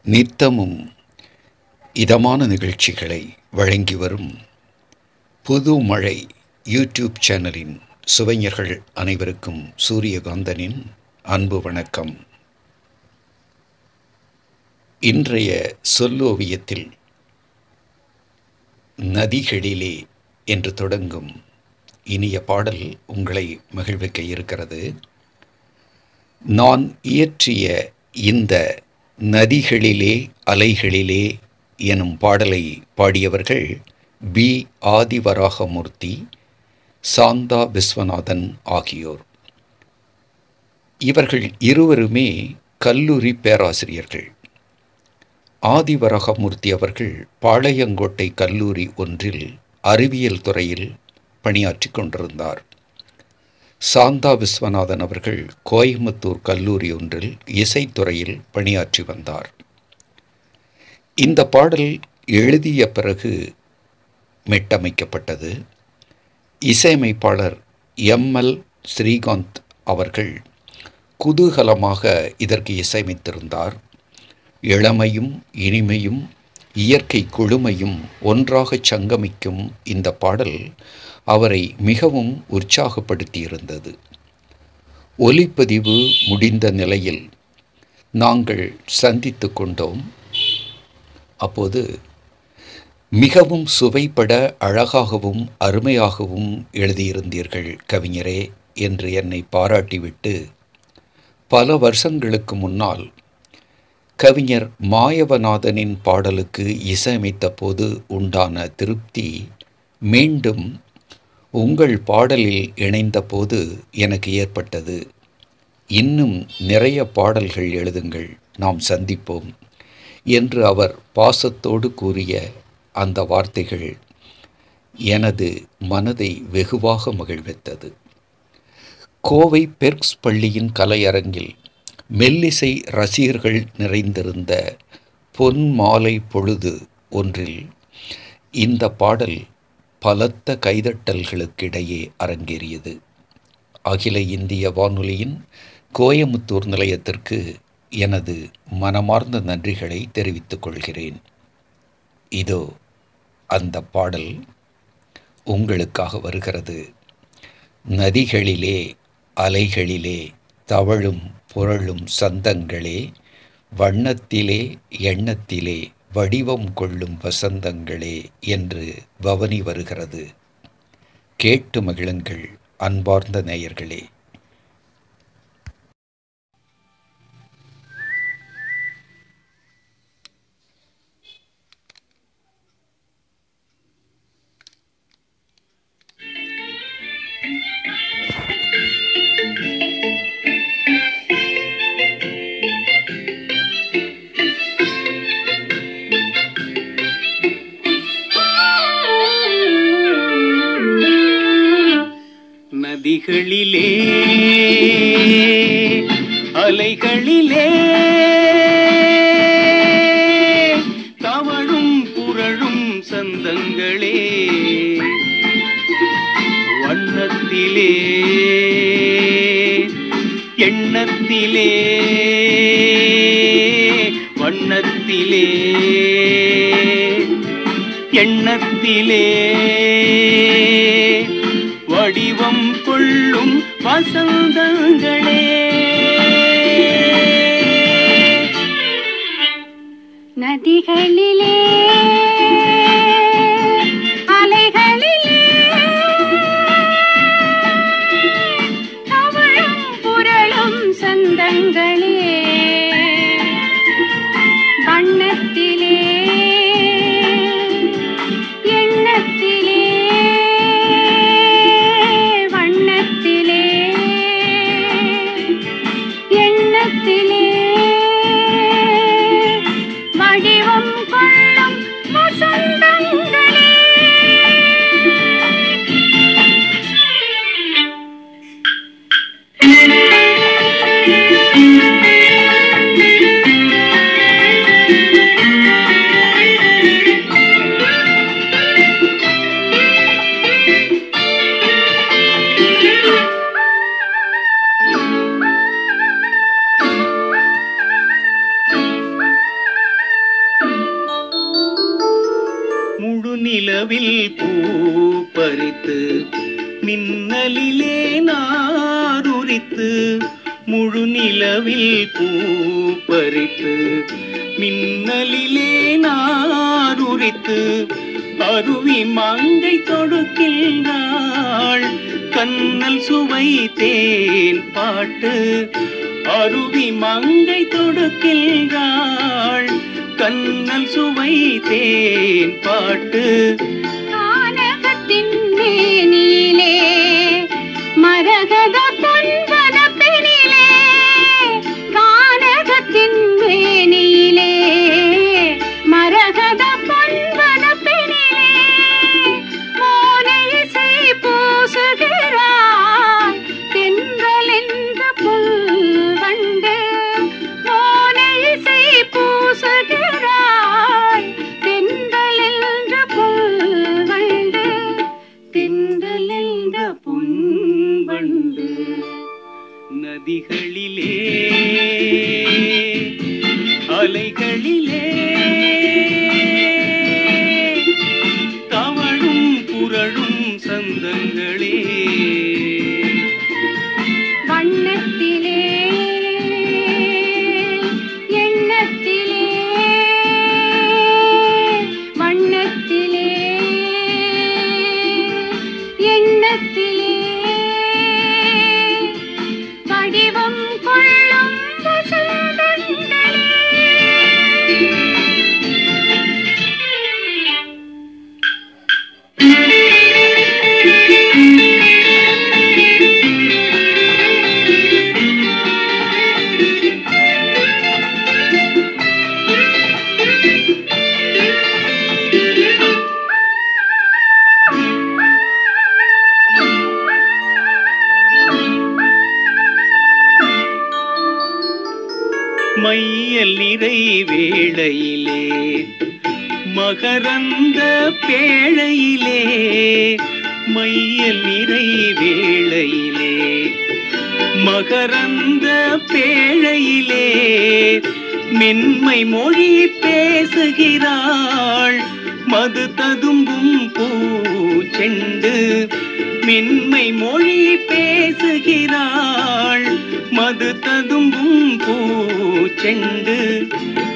நித்தமும் இதமான நிகழ்ச்சிகளை வழங்கி வரும் புது மழை யூடியூப் சேனலின் சுவைஞர்கள் அனைவருக்கும் சூரியகாந்தனின் அன்பு வணக்கம் இன்றைய சொல்லோவியத்தில் நதிகளிலே என்று தொடங்கும் இனிய பாடல் உங்களை மகிழ்விக்க இருக்கிறது நான் இயற்றிய இந்த நதிகளிலே அலைகளிலே எனும் பாடலை பாடியவர்கள் பி ஆதிவராகமூர்த்தி சாந்தா விஸ்வநாதன் ஆகியோர் இவர்கள் இருவருமே கல்லூரி பேராசிரியர்கள் ஆதிவராகமூர்த்தி அவர்கள் பாளையங்கோட்டை கல்லூரி ஒன்றில் அறிவியல் துறையில் பணியாற்றி கொண்டிருந்தார் சாந்தா விஸ்வநாதன் அவர்கள் கோயம்புத்தூர் கல்லூரி ஒன்றில் இசைத்துறையில் பணியாற்றி வந்தார் இந்த பாடல் எழுதிய பிறகு மெட்டமைக்கப்பட்டது இசையமைப்பாளர் எம்எல் ஸ்ரீகாந்த் அவர்கள் குதூகலமாக இதற்கு இசையமைத்திருந்தார் இளமையும் இனிமையும் இயற்கை குழுமையும் ஒன்றாகச் சங்கமிக்கும் இந்த பாடல் அவரை மிகவும் உற்சாகப்படுத்தியிருந்தது ஒலிப்பதிவு முடிந்த நிலையில் நாங்கள் சந்தித்து கொண்டோம் அப்போது மிகவும் சுவைப்பட அழகாகவும் அருமையாகவும் எழுதியிருந்தீர்கள் கவிஞரே என்று என்னை பாராட்டிவிட்டு பல வருஷங்களுக்கு முன்னால் கவிஞர் மாயவநாதனின் பாடலுக்கு இசையமைத்த போது உண்டான திருப்தி மீண்டும் உங்கள் பாடலில் இணைந்தபோது எனக்கு ஏற்பட்டது இன்னும் நிறைய பாடல்கள் எழுதுங்கள் நாம் சந்திப்போம் என்று அவர் பாசத்தோடு கூறிய அந்த வார்த்தைகள் எனது மனதை வெகுவாக மகிழ்வித்தது கோவை பெர்க்ஸ் பள்ளியின் கலையரங்கில் மெல்லிசை ரசிகர்கள் நிறைந்திருந்த பொன் மாலை பொழுது ஒன்றில் இந்த பாடல் பலத்த கைதட்டல்களுக்கிடையே அரங்கேறியது அகில இந்திய வானொலியின் கோயமுத்தூர் நிலையத்திற்கு எனது மனமார்ந்த நன்றிகளை தெரிவித்துக் கொள்கிறேன் இதோ அந்த பாடல் உங்களுக்காக வருகிறது நதிகளிலே அலைகளிலே தவழும் புரளும் சந்தங்களே வண்ணத்திலே எண்ணத்திலே வடிவம் கொள்ளும் வசந்தங்களே என்று பவனி வருகிறது கேட்டு மகிழுங்கள் அன்பார்ந்த நேயர்களே நதிகளிலே அலைகளிலே தவழும் புரளும் சந்தங்களே வண்ணத்திலே எண்ணத்திலே வண்ணத்திலே எண்ணத்திலே வடிவம் கொள்ளும் வசந்தங்களே நதிகளிலே அலைகளிலே தவழும் புரளும் சந்தங்களே வண்ணத்திலே எண்ணத்திலே வண்ணத்திலே எண்ணத்திலே வடிவம் கொள்ளும் நிலவில் பூ பறித்து மின்னலிலே நாருரித்து முழு நிலவில் பூ பறித்து மின்னலிலே நாருரித்து அருவி மங்கை தொடுக்கின்றாள் கண்ணல் சுவை தேன் பாட்டு அருவி மங்கை தொடுக்கின்றாள் கண்ணல் சுவை தேன் பாட்டு கானகத்தின் மேனிலே மரகத பொன்பன பெணிலே கானகத்தின் மேனிலே மரகத பொன்பன பெணிலே மோனை இசை பூசுகிறாய் தென்றலென்ற புல்வண்டு மோனை இசை பூசுகிறாய் தென்றலென்ற புல்வண்டு தென்றலென்ற புன்வண்டு நதிகளிலே அலைகளிலே தவழும் புரளும் சந்தங்களே வண்ணத்திலே எண்ணத்திலே வண்ணத்திலே எண்ணத்திலே வடிவம் கொள்ளும் வசந்தங்களே மையல் நிறை வேளையிலே மகரந்த பேழையிலே மையல் நிறை வேளையிலே மகரந்த பேழையிலே மென்மை மொழி பேசுகிறாள் மது ததும்பும் பூச்செண்டு மென்மை மொழி பேசுகிறாள் மது ததும்பும் பூச்செண்டு